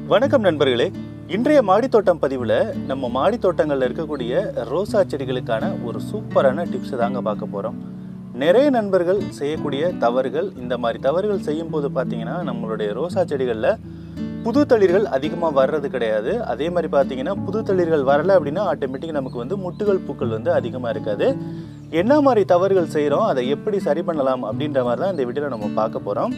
வணக்கம் நண்பர்களே இன்றைய மாடித்தோட்டம் பதிவில் நம்ம மாடித்தோட்டங்களில் இருக்கக்கூடிய ரோசா செடிகளுக்கான ஒரு சூப்பரான டிப்ஸ் தாங்க பார்க்க போகிறோம் நிறைய நண்பர்கள் செய்யக்கூடிய தவறுகள் இந்த மாதிரி தவறுகள் செய்யும்போது பார்த்தீங்கன்னா நம்மளுடைய ரோசா செடிகளில் புது தளிர்கள் அதிகமாக வர்றது கிடையாது அதே மாதிரி பார்த்தீங்கன்னா புது தளிர்கள் வரலை அப்படின்னா ஆட்டோமேட்டிக் நமக்கு வந்து முட்டுகள் பூக்கள் வந்து அதிகமாக இருக்காது என்ன மாதிரி தவறுகள் செய்கிறோம் அதை எப்படி சரி பண்ணலாம் அப்படின்ற மாதிரி தான் இந்த வீடியோவில் நம்ம பார்க்க போகிறோம்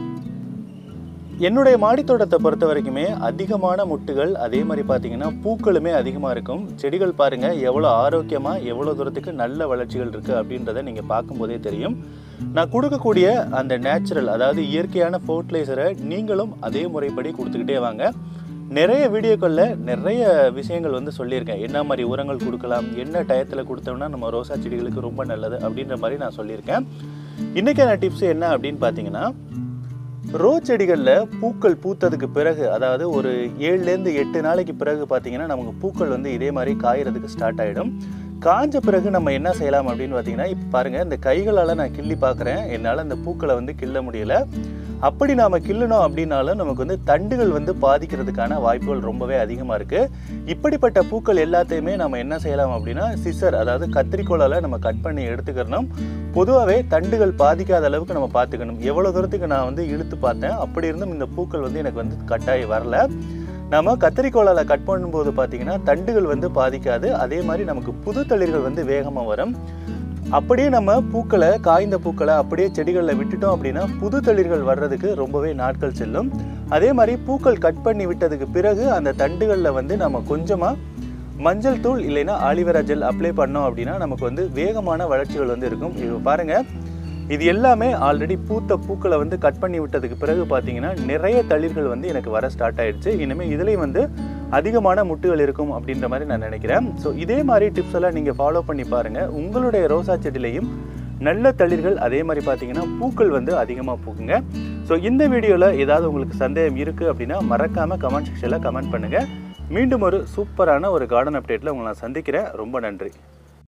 என்னுடைய மாடித்தோட்டத்தை பொறுத்த வரைக்குமே அதிகமான முட்டுகள் அதே மாதிரி பார்த்தீங்கன்னா பூக்களுமே அதிகமாக இருக்கும் செடிகள் பாருங்கள் எவ்வளோ ஆரோக்கியமாக எவ்வளோ தூரத்துக்கு நல்ல வளர்ச்சிகள் இருக்குது அப்படின்றத நீங்கள் பார்க்கும்போதே தெரியும் நான் கொடுக்கக்கூடிய அந்த நேச்சுரல் அதாவது இயற்கையான ஃபர்டிலைசரை நீங்களும் அதே முறைப்படி கொடுத்துக்கிட்டே வாங்க நிறைய வீடியோக்களில் நிறைய விஷயங்கள் வந்து சொல்லியிருக்கேன் என்ன மாதிரி உரங்கள் கொடுக்கலாம் என்ன டயத்தில் கொடுத்தோம்னா நம்ம ரோசா செடிகளுக்கு ரொம்ப நல்லது அப்படின்ற மாதிரி நான் சொல்லியிருக்கேன் இன்றைக்கான டிப்ஸ் என்ன அப்படின்னு பார்த்தீங்கன்னா ரோஸ் செடிகளில் பூக்கள் பூத்ததுக்கு பிறகு அதாவது ஒரு ஏழுலேருந்து எட்டு நாளைக்கு பிறகு பார்த்தீங்கன்னா நமக்கு பூக்கள் வந்து இதே மாதிரி காயறதுக்கு ஸ்டார்ட் ஆகிடும் காஞ்ச பிறகு நம்ம என்ன செய்யலாம் அப்படின்னு பார்த்தீங்கன்னா இப்போ பாருங்கள் இந்த கைகளால் நான் கிள்ளி பார்க்குறேன் என்னால் அந்த பூக்களை வந்து கிள்ள முடியல அப்படி நாம் கிள்ளணும் அப்படின்னாலும் நமக்கு வந்து தண்டுகள் வந்து பாதிக்கிறதுக்கான வாய்ப்புகள் ரொம்பவே அதிகமாக இருக்குது இப்படிப்பட்ட பூக்கள் எல்லாத்தையுமே நம்ம என்ன செய்யலாம் அப்படின்னா சிசர் அதாவது கத்திரிக்கோளால் நம்ம கட் பண்ணி எடுத்துக்கிறணும் பொதுவாகவே தண்டுகள் பாதிக்காத அளவுக்கு நம்ம பார்த்துக்கணும் எவ்வளோ தூரத்துக்கு நான் வந்து இழுத்து பார்த்தேன் அப்படி இருந்தும் இந்த பூக்கள் வந்து எனக்கு வந்து கட்டாயி வரல நம்ம கத்திரிக்கோளால் கட் பண்ணும்போது பார்த்தீங்கன்னா தண்டுகள் வந்து பாதிக்காது அதே மாதிரி நமக்கு புது தளிர்கள் வந்து வேகமாக வரும் அப்படியே நம்ம பூக்களை காய்ந்த பூக்களை அப்படியே செடிகளில் விட்டுட்டோம் அப்படின்னா புது தளிர்கள் வர்றதுக்கு ரொம்பவே நாட்கள் செல்லும் அதே மாதிரி பூக்கள் கட் பண்ணி விட்டதுக்கு பிறகு அந்த தண்டுகளில் வந்து நம்ம கொஞ்சமாக மஞ்சள் தூள் இல்லைன்னா ஆலிவேரா ஜெல் அப்ளை பண்ணோம் அப்படின்னா நமக்கு வந்து வேகமான வளர்ச்சிகள் வந்து இருக்கும் இது பாருங்கள் இது எல்லாமே ஆல்ரெடி பூத்த பூக்களை வந்து கட் பண்ணி விட்டதுக்கு பிறகு பார்த்தீங்கன்னா நிறைய தளிர்கள் வந்து எனக்கு வர ஸ்டார்ட் ஆயிடுச்சு இனிமேல் இதுலேயும் வந்து அதிகமான முட்டுகள் இருக்கும் அப்படின்ற மாதிரி நான் நினைக்கிறேன் ஸோ இதே மாதிரி டிப்ஸ் எல்லாம் நீங்கள் ஃபாலோ பண்ணி பாருங்கள் உங்களுடைய ரோசா செடியிலையும் நல்ல தளிர்கள் அதே மாதிரி பார்த்தீங்கன்னா பூக்கள் வந்து அதிகமாக பூக்குங்க ஸோ இந்த வீடியோவில் ஏதாவது உங்களுக்கு சந்தேகம் இருக்குது அப்படின்னா மறக்காமல் கமெண்ட் செக்ஷனில் கமெண்ட் பண்ணுங்கள் மீண்டும் ஒரு சூப்பரான ஒரு கார்டன் அப்டேட்டில் உங்களை நான் சந்திக்கிறேன் ரொம்ப நன்றி